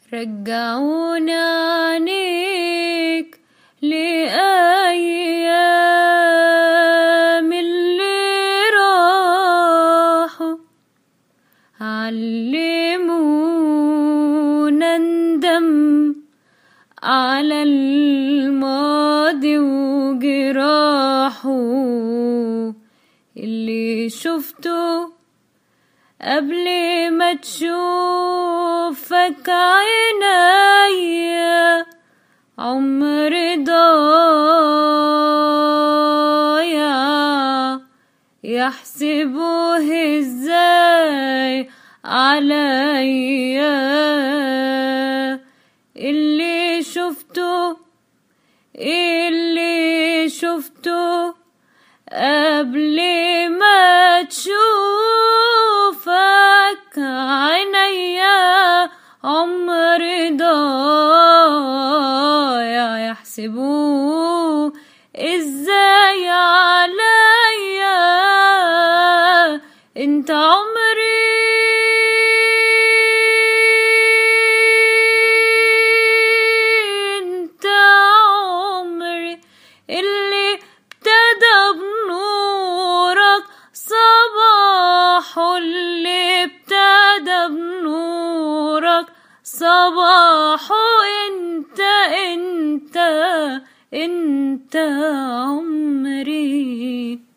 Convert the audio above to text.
رجعونا عنيك لأيام اللي راحوا علمونا ندم على الماضي وجراحه اللي شفته قبل ما تشوفك عينيا عمر ضايع يحسبوه ازاي عليا اللي شفته اللي شفته قبل ما تشوفك عينيا عمر ضايع يحسبوه ازاي عليا انت عمري انت عمري اللي ابتدى بنورك صباحه اللي ابتدى بنورك صباحه انت انت انت عمري